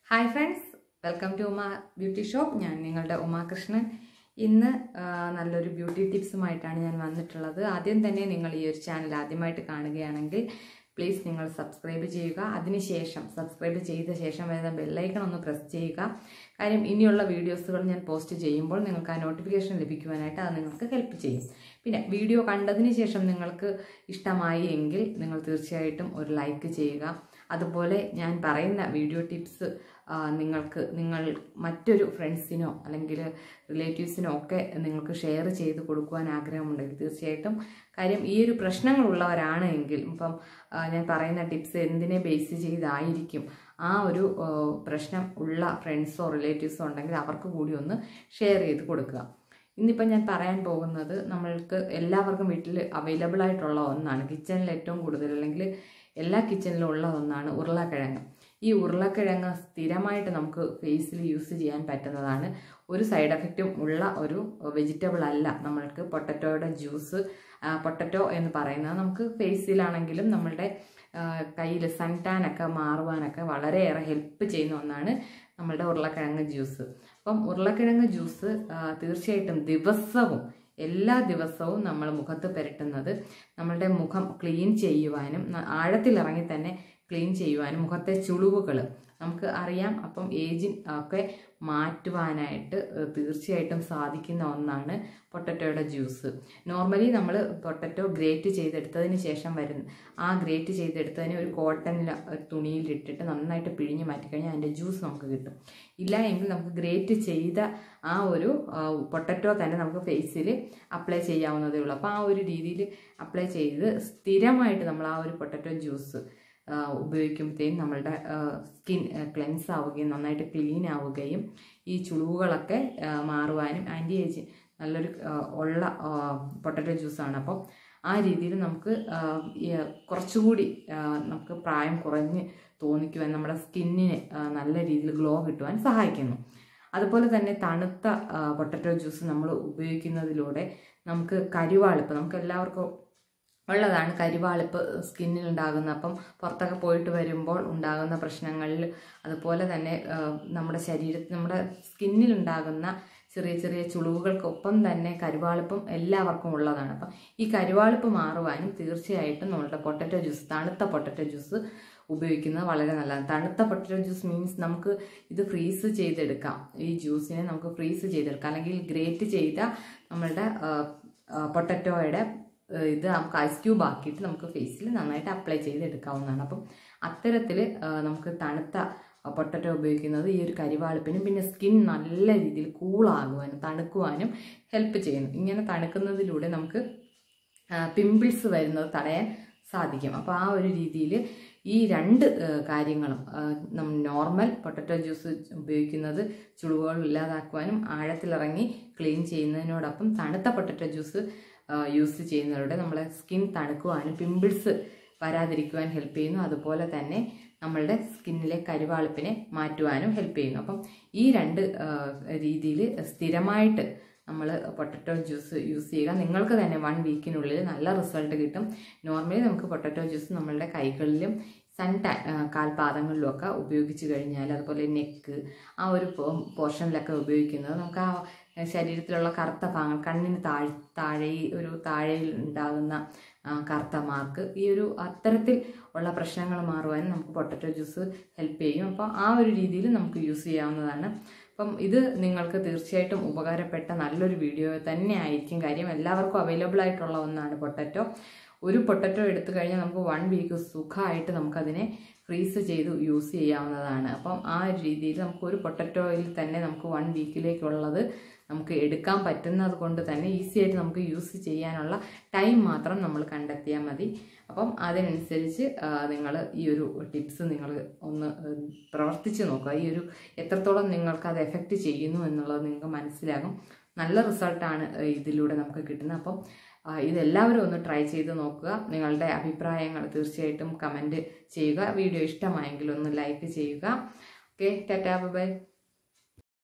hi friends welcome to Uma beauty shop ഞാൻ നിങ്ങളുടെ ഉമാകൃഷ്ണൻ ഇന്ന് ആ, നല്ലൊരു ബ്യൂട്ടി ടിപ്സുമായിട്ടാണ് ഞാൻ വന്നിട്ടുള്ളത് ആദ്യം തന്നെ നിങ്ങൾ ഈ ഒരു ചാനൽ ആദ്യമായിട്ട് കാണുകയാണെങ്കിൽ പ്ലീസ് നിങ്ങൾ സബ്സ്ക്രൈബ് ചെയ്യുക അതിനുശേഷം സബ്സ്ക്രൈബ് ചെയ്ത ശേഷം വരുന്ന ബെല്ലൈക്കൺ ഒന്ന് പ്രസ് ചെയ്യുക കാര്യം ഇനിയുള്ള വീഡിയോസുകൾ ഞാൻ പോസ്റ്റ് ചെയ്യുമ്പോൾ നിങ്ങൾക്ക് ആ നോട്ടിഫിക്കേഷൻ ലഭിക്കുവാനായിട്ട് അത് നിങ്ങൾക്ക് ഹെൽപ്പ് ചെയ്യും പിന്നെ വീഡിയോ കണ്ടതിന് ശേഷം നിങ്ങൾക്ക് ഇഷ്ടമായി എങ്കിൽ നിങ്ങൾ തീർച്ചയായിട്ടും ഒരു ലൈക്ക് ചെയ്യുക അതുപോലെ ഞാൻ പറയുന്ന വീഡിയോ ടിപ്സ് ആ, നിങ്ങൾക്ക് നിങ്ങൾ മറ്റൊരു ഫ്രണ്ട്സിനോ അല്ലെങ്കിൽ റിലേറ്റീവ്സിനോ ഒക്കെ നിങ്ങൾക്ക് ഷെയർ ചെയ്ത് കൊടുക്കുവാൻ ആഗ്രഹമുണ്ടെങ്കിൽ തീർച്ചയായിട്ടും കാര്യം ഈ ഒരു പ്രശ്നങ്ങളുള്ളവരാണ് എങ്കിൽ ഇപ്പം ആ, ഞാൻ പറയുന്ന ടിപ്സ് എന്തിനെ ബേസ് ചെയ്തായിരിക്കും ആ ഒരു ആ, പ്രശ്നം ഉള്ള ഫ്രണ്ട്സോ റിലേറ്റീവ്സോ ഉണ്ടെങ്കിൽ അവർക്ക് കൂടി ഒന്ന് ഷെയർ ചെയ്ത് കൊടുക്കുക ഇന്നിപ്പം ഞാൻ പറയാൻ പോകുന്നത് നമ്മൾക്ക് എല്ലാവർക്കും വീട്ടിൽ അവൈലബിൾ ആയിട്ടുള്ള ഒന്നാണ് കിച്ചണിൽ ഏറ്റവും കൂടുതൽ അല്ലെങ്കിൽ എല്ലാ കിച്ചണിലും ഉള്ള ഒന്നാണ് ഉരുളക്കിഴങ്ങ് ഈ ഉരുളക്കിഴങ്ങ് സ്ഥിരമായിട്ട് നമുക്ക് ഫേസിൽ യൂസ് ചെയ്യാൻ പറ്റുന്നതാണ് ഒരു സൈഡ് എഫക്റ്റും ഉള്ള ഒരു വെജിറ്റബിൾ അല്ല നമ്മൾക്ക് പൊട്ടറ്റോയുടെ ജ്യൂസ് പൊട്ടറ്റോ എന്ന് പറയുന്നത് നമുക്ക് ഫേസിലാണെങ്കിലും നമ്മളുടെ കയ്യിൽ സൺ ടാൻ ഒക്കെ മാറുവാനൊക്കെ വളരെയേറെ ഹെൽപ്പ് ചെയ്യുന്ന ഒന്നാണ് നമ്മളുടെ ഉരുളക്കിഴങ്ങ് ജ്യൂസ് അപ്പം ഉരുളക്കിഴങ്ങ് ജ്യൂസ് ആ, തീർച്ചയായിട്ടും ദിവസവും എല്ലാ ദിവസവും നമ്മൾ മുഖത്ത് പുരട്ടുന്നത് നമ്മളുടെ മുഖം ക്ലീൻ ചെയ്യുവാനും ന- ആഴത്തിലിറങ്ങി തന്നെ ക്ലീൻ ചെയ്യുവാനും മുഖത്തെ ചുളിവുകൾ നമുക്ക് അറിയാം അപ്പം ഏജിൻ ഒക്കെ മാറ്റുവാനായിട്ട് ഏഹ്, തീർച്ചയായിട്ടും സാധിക്കുന്ന ഒന്നാണ് പൊട്ടറ്റോയുടെ ജ്യൂസ് നോർമലി നമ്മൾ പൊട്ടറ്റോ ഗ്രേറ്റ് ചെയ്തെടുത്തതിന് ശേഷം വരുന്ന ആ ഗ്രേറ്റ് ചെയ്തെടുത്തതിന് ഒരു കോട്ടണിൽ തുണിയിൽ ഇട്ടിട്ട് നന്നായിട്ട് പിഴിഞ്ഞ് മാറ്റിക്കഴിഞ്ഞാൽ അതിൻ്റെ ജ്യൂസ് നമുക്ക് കിട്ടും ഇല്ല എങ്കിൽ നമുക്ക് ഗ്രേറ്റ് ചെയ്ത ആ ഒരു പൊട്ടറ്റോ തന്നെ നമുക്ക് ഫേസിൽ അപ്ലൈ ചെയ്യാവുന്നതേ ഉള്ളൂ അപ്പോൾ ആ ഒരു രീതിയിൽ അപ്ലൈ ചെയ്ത് സ്ഥിരമായിട്ട് നമ്മൾ ആ ഒരു പൊട്ടറ്റോ ജ്യൂസ് ഉപയോഗിക്കുമ്പോഴത്തേക്കും നമ്മളുടെ സ്കിൻ ക്ലെൻസ് ആവുകയും നന്നായിട്ട് ക്ലീൻ ആവുകയും ഈ ചുളിവുകളൊക്കെ ആ, മാറുവാനും ആൻറ്റി ഏജ് നല്ലൊരു ആ, ഉള്ള പൊട്ടറ്റോ ജ്യൂസാണ് അപ്പം ആ രീതിയിൽ നമുക്ക് ആ, ഈ, കുറച്ചുകൂടി ആ, നമുക്ക് പ്രായം കുറഞ്ഞ് തോന്നിക്കുവാൻ നമ്മുടെ സ്കിന്നിന് ആ, നല്ല രീതിയിൽ ഗ്ലോ കിട്ടുവാൻ സഹായിക്കുന്നു അതുപോലെ തന്നെ തണുത്ത പൊട്ടറ്റോ ജ്യൂസ് നമ്മൾ ഉപയോഗിക്കുന്നതിലൂടെ നമുക്ക് കരിവാളിപ്പ് നമുക്ക് എല്ലാവർക്കും ഉള്ളതാണ് കരിവാളിപ്പ് സ്കിന്നിൽ ഉണ്ടാകുന്ന അപ്പം പുറത്തൊക്കെ പോയിട്ട് വരുമ്പോൾ ഉണ്ടാകുന്ന പ്രശ്നങ്ങളിൽ അതുപോലെ തന്നെ ആ, നമ്മുടെ ശരീരത്തിൽ നമ്മുടെ സ്കിന്നിൽ ഉണ്ടാകുന്ന ചെറിയ ചെറിയ ചുളിവുകൾക്കൊപ്പം തന്നെ കരുവാളിപ്പും എല്ലാവർക്കും ഉള്ളതാണ് അപ്പം ഈ കരുവാളിപ്പ് മാറുവാനും തീർച്ചയായിട്ടും നമ്മളുടെ പൊട്ടറ്റോ ജ്യൂസ് തണുത്ത പൊട്ടറ്റോ ജ്യൂസ് ഉപയോഗിക്കുന്നത് വളരെ നല്ലതാണ് തണുത്ത പൊട്ടറ്റോ ജ്യൂസ് മീൻസ് നമുക്ക് ഇത് ഫ്രീസ് ചെയ്തെടുക്കാം ഈ ജ്യൂസിനെ നമുക്ക് ഫ്രീസ് ചെയ്തെടുക്കാം അല്ലെങ്കിൽ ഗ്രേറ്റ് ചെയ്ത നമ്മളുടെ പൊട്ടറ്റോയുടെ ഇത് നമുക്ക് ഐസ് ക്യൂബ് ആക്കിയിട്ട് നമുക്ക് ഫേസിൽ നന്നായിട്ട് അപ്ലൈ ചെയ്തെടുക്കാവുന്നതാണ് അപ്പം അത്തരത്തിൽ നമുക്ക് തണുത്ത പൊട്ടറ്റോ ഉപയോഗിക്കുന്നത് ഈ ഒരു കരിവാളിപ്പിനും പിന്നെ സ്കിൻ നല്ല രീതിയിൽ കൂളാകുവാനും തണുക്കുവാനും ഹെൽപ്പ് ചെയ്യുന്നു ഇങ്ങനെ തണുക്കുന്നതിലൂടെ നമുക്ക് പിമ്പിൾസ് വരുന്നത് തടയാൻ സാധിക്കും അപ്പോൾ ആ ഒരു രീതിയിൽ ഈ രണ്ട് ആ, കാര്യങ്ങളും ആ, നം നോർമൽ പൊട്ടറ്റോ ജ്യൂസ് ഉപയോഗിക്കുന്നത് ചുളിവുകൾ ഇല്ലാതാക്കുവാനും ആഴത്തിലിറങ്ങി ക്ലീൻ ചെയ്യുന്നതിനോടൊപ്പം തണുത്ത പൊട്ടറ്റോ ജ്യൂസ് ആ, യൂസ് ചെയ്യുന്നതിലൂടെ നമ്മളെ സ്കിൻ തണുക്കുവാനും പിമ്പിൾസ് വരാതിരിക്കുവാൻ ഹെൽപ്പ് ചെയ്യുന്നു അതുപോലെ തന്നെ നമ്മളുടെ സ്കിന്നിലെ കരുവാളിപ്പിനെ മാറ്റുവാനും ഹെൽപ്പ് ചെയ്യുന്നു അപ്പം ഈ രണ്ട് രീതിയിൽ സ്ഥിരമായിട്ട് നമ്മൾ പൊട്ടറ്റോ ജ്യൂസ് യൂസ് ചെയ്യുക നിങ്ങൾക്ക് തന്നെ വൺ വീക്കിനുള്ളിൽ നല്ല റിസൾട്ട് കിട്ടും നോർമലി നമുക്ക് പൊട്ടറ്റോ ജ്യൂസ് നമ്മളുടെ കൈകളിലും സൺ ടാ കാൽപാദങ്ങളിലും ഒക്കെ ഉപയോഗിച്ച് കഴിഞ്ഞാൽ അതുപോലെ നെക്ക് ആ ഒരു പോർഷനിലൊക്കെ ഉപയോഗിക്കുന്നത് നമുക്ക് ആ ശരീരത്തിലുള്ള കറുത്ത ഭാഗങ്ങൾ കണ്ണിന് താഴ് താഴെ ഈ ഒരു താഴെയിൽ ഉണ്ടാകുന്ന ആ, കറുത്ത മാർക്ക് ഈ ഒരു അത്തരത്തിൽ ഉള്ള പ്രശ്നങ്ങൾ മാറുവാനും നമുക്ക് പൊട്ടറ്റോ ജ്യൂസ് ഹെൽപ്പ് ചെയ്യും അപ്പോൾ ആ ഒരു രീതിയിൽ നമുക്ക് യൂസ് ചെയ്യാവുന്നതാണ് അപ്പം ഇത് നിങ്ങൾക്ക് തീർച്ചയായിട്ടും ഉപകാരപ്പെട്ട നല്ലൊരു വീഡിയോ തന്നെ ആയിരിക്കും കാര്യം എല്ലാവർക്കും അവൈലബിൾ ആയിട്ടുള്ള ഒന്നാണ് പൊട്ടറ്റോ ഒരു പൊട്ടറ്റോ എടുത്തു കഴിഞ്ഞാൽ നമുക്ക് വൺ വീക്ക് സുഖമായിട്ട് നമുക്കതിനെ ഫ്രീസ് ചെയ്ത് യൂസ് ചെയ്യാവുന്നതാണ് അപ്പം ആ ഒരു രീതിയിൽ നമുക്ക് ഒരു പൊട്ടറ്റോയിൽ തന്നെ നമുക്ക് വൺ വീക്കിലേക്കുള്ളത് നമുക്ക് എടുക്കാൻ പറ്റുന്നത് കൊണ്ട് തന്നെ ഈസി ആയിട്ട് നമുക്ക് യൂസ് ചെയ്യാനുള്ള ടൈം മാത്രം നമ്മൾ കണ്ടെത്തിയാൽ മതി അപ്പം അതിനനുസരിച്ച് നിങ്ങൾ ഈ ഒരു ടിപ്സ് നിങ്ങൾ ഒന്ന് ഏഹ്, പ്രവർത്തിച്ച് നോക്കുക ഈ ഒരു എത്രത്തോളം നിങ്ങൾക്ക് അത് എഫക്റ്റ് ചെയ്യുന്നു എന്നുള്ളത് നിങ്ങൾക്ക് മനസ്സിലാകും നല്ല റിസൾട്ടാണ് ഇതിലൂടെ നമുക്ക് കിട്ടുന്നത് അപ്പം ആ, ഇതെല്ലാവരും ഒന്ന് ട്രൈ ചെയ്ത് നോക്കുക നിങ്ങളുടെ അഭിപ്രായങ്ങൾ തീർച്ചയായിട്ടും കമൻറ്റ് ചെയ്യുക വീഡിയോ ഇഷ്ടമായെങ്കിൽ ഒന്ന് ലൈക്ക് ചെയ്യുക ഓക്കെ ടാറ്റാ ബൈ